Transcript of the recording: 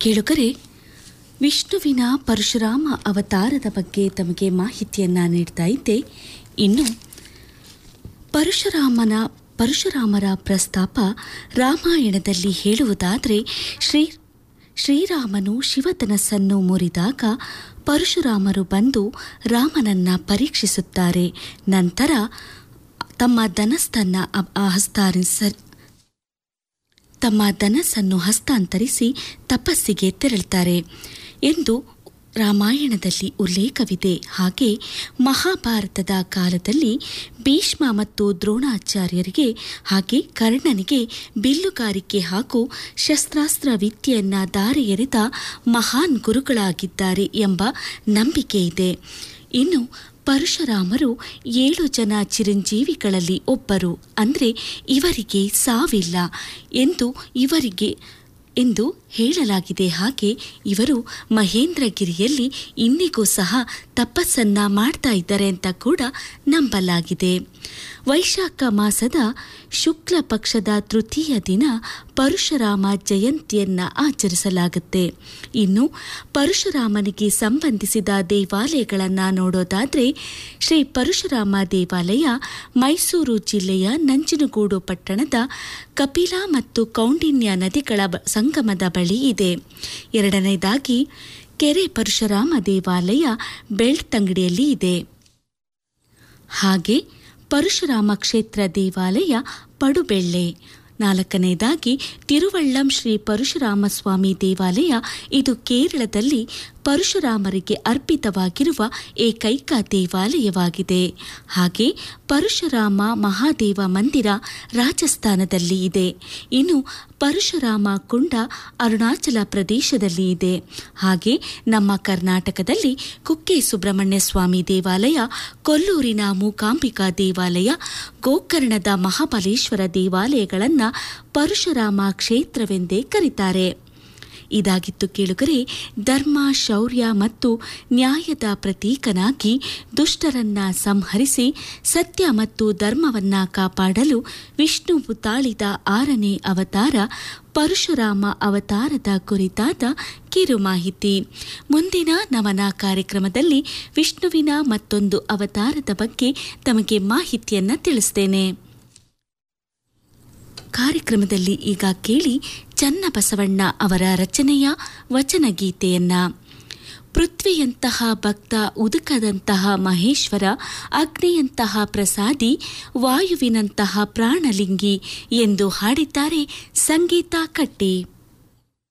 ಕೇಳುಗರೆ ವಿಷ್ಣುವಿನ ಪರಶುರಾಮ ಅವತಾರದ ಬಗ್ಗೆ ತಮಗೆ ಮಾಹಿತಿಯನ್ನ ನೀಡ್ತಾ ಇದ್ದೆ ಇನ್ನು ಪರಶುರಾಮನ ಪರಶುರಾಮರ ಪ್ರಸ್ತಾಪ ರಾಮಾಯಣದಲ್ಲಿ ಹೇಳುವುದಾದರೆ ಶ್ರೀ ಶ್ರೀರಾಮನು ಶಿವತನಸ್ಸನ್ನು ಮುರಿದಾಗ ಪರಶುರಾಮರು ಬಂದು ರಾಮನನ್ನ ಪರೀಕ್ಷಿಸುತ್ತಾರೆ ನಂತರ ತಮ್ಮ ಧನಸ್ಥನ್ನ ಅ- ಆ ಹಸ್ತಾರಿಸ ತಮ್ಮ ಧನಸ್ಸನ್ನು ಹಸ್ತಾಂತರಿಸಿ ತಪಸ್ಸಿಗೆ ತೆರಳುತ್ತಾರೆ ಎಂದು ರಾಮಾಯಣದಲ್ಲಿ ಉಲ್ಲೇಖವಿದೆ ಹಾಗೆ ಮಹಾಭಾರತದ ಕಾಲದಲ್ಲಿ ಭೀಷ್ಮ ಮತ್ತು ದ್ರೋಣಾಚಾರ್ಯರಿಗೆ ಹಾಗೆ ಕರ್ಣನಿಗೆ ಬಿಲ್ಲುಗಾರಿಕೆ ಹಾಗೂ ಶಸ್ತ್ರಾಸ್ತ್ರ ವಿದ್ಯೆಯನ್ನ ದಾರಿ ಎರೆದ ಮಹಾನ್ ಗುರುಗಳಾಗಿದ್ದಾರೆ ಎಂಬ ನಂಬಿಕೆ ಇದೆ ಇನ್ನು ಪರಶುರಾಮರು ಏಳು ಜನ ಚಿರಂಜೀವಿಗಳಲ್ಲಿ ಒಬ್ಬರು ಅಂದರೆ ಇವರಿಗೆ ಸಾವಿಲ್ಲ ಎಂದು ಇವರಿಗೆ ಎಂದು ಹೇಳಲಾಗಿದೆ ಹಾಗೆ ಇವರು ಮಹೇಂದ್ರಗಿರಿಯಲ್ಲಿ ಇಂದಿಗೂ ಸಹ ತಪಸ್ಸನ್ನ ಮಾಡ್ತಾ ಇದ್ದಾರೆ ಅಂತ ಕೂಡ ನಂಬಲಾಗಿದೆ ವೈಶಾಖ ಮಾಸದ ಶುಕ್ಲ ಪಕ್ಷದ ತೃತೀಯ ದಿನ ಪರಶುರಾಮ ಜಯಂತಿಯನ್ನ ಆಚರಿಸಲಾಗುತ್ತೆ ಇನ್ನು ಪರಶುರಾಮನಿಗೆ ಸಂಬಂಧಿಸಿದ ದೇವಾಲಯಗಳನ್ನು ನೋಡೋದಾದ್ರೆ ಶ್ರೀ ಪರಶುರಾಮ ದೇವಾಲಯ ಮೈಸೂರು ಜಿಲ್ಲೆಯ ನಂಜನಗೂಡು ಪಟ್ಟಣದ ಕಪಿಲಾ ಮತ್ತು ಕೌಂಡಿನ್ಯ ನದಿಗಳ ಬ- ಸಂಗಮದ ಬಳಿ ಇದೆ ಎರಡನೇದಾಗಿ ಕೆರೆ ಪರಶುರಾಮ ದೇವಾಲಯ ಬೆಳ್ತಂಗಡಿಯಲ್ಲಿ ಇದೆ ಹಾಗೆ ಪರಶುರಾಮ ಕ್ಷೇತ್ರ ದೇವಾಲಯ ಪಡುಬೆಳ್ಳೆ ನಾಲ್ಕನೇದಾಗಿ ತಿರುವಳ್ಳಂ ಶ್ರೀ ಪರಶುರಾಮ ಸ್ವಾಮಿ ದೇವಾಲಯ ಇದು ಕೇರಳದಲ್ಲಿ ಪರಶುರಾಮರಿಗೆ ಅರ್ಪಿತವಾಗಿರುವ ಏಕೈಕ ದೇವಾಲಯವಾಗಿದೆ ಹಾಗೆ ಪರಶುರಾಮ ಮಹಾದೇವ ಮಂದಿರ ರಾಜಸ್ಥಾನದಲ್ಲಿ ಇದೆ ಇನ್ನು ಪರಶುರಾಮ ಕುಂಡ ಅರುಣಾಚಲ ಪ್ರದೇಶದಲ್ಲಿ ಇದೆ ಹಾಗೆ ನಮ್ಮ ಕರ್ನಾಟಕದಲ್ಲಿ ಕುಕ್ಕೆ ಸುಬ್ರಹ್ಮಣ್ಯ ಸ್ವಾಮಿ ದೇವಾಲಯ ಕೊಲ್ಲೂರಿನ ಮೂಕಾಂಬಿಕಾ ದೇವಾಲಯ ಗೋಕರ್ಣದ ಮಹಾಬಲೇಶ್ವರ ದೇವಾಲಯಗಳನ್ನು ಪರಶುರಾಮ ಕ್ಷೇತ್ರವೆಂದೇ ಕರೀತಾರೆ ಇದಾಗಿತ್ತು ಕೇಳುಗರೆ ಧರ್ಮ ಶೌರ್ಯ ಮತ್ತು ನ್ಯಾಯದ ಪ್ರತೀಕನಾಗಿ ದುಷ್ಟರನ್ನ ಸಂಹರಿಸಿ ಸತ್ಯ ಮತ್ತು ಧರ್ಮವನ್ನ ಕಾಪಾಡಲು ವಿಷ್ಣುವು ತಾಳಿದ ಆರನೇ ಅವತಾರ ಪರಶುರಾಮ ಅವತಾರದ ಕುರಿತಾದ ಕಿರು ಮಾಹಿತಿ ಮುಂದಿನ ನವನ ಕಾರ್ಯಕ್ರಮದಲ್ಲಿ ವಿಷ್ಣುವಿನ ಮತ್ತೊಂದು ಅವತಾರದ ಬಗ್ಗೆ ತಮಗೆ ಮಾಹಿತಿಯನ್ನ ತಿಳಿಸ್ತೇನೆ ಕಾರ್ಯಕ್ರಮದಲ್ಲಿ ಈಗ ಕೇಳಿ ಚನ್ನಬಸವಣ್ಣ ಅವರ ರಚನೆಯ ವಚನಗೀತೆಯನ್ನ ಪೃಥ್ವಿಯಂತಹ ಭಕ್ತ ಉದುಕದಂತಹ ಮಹೇಶ್ವರ ಅಗ್ನಿಯಂತಹ ಪ್ರಸಾದಿ ವಾಯುವಿನಂತಹ ಪ್ರಾಣಲಿಂಗಿ ಎಂದು ಹಾಡಿದ್ದಾರೆ ಸಂಗೀತ ಕಟ್ಟಿ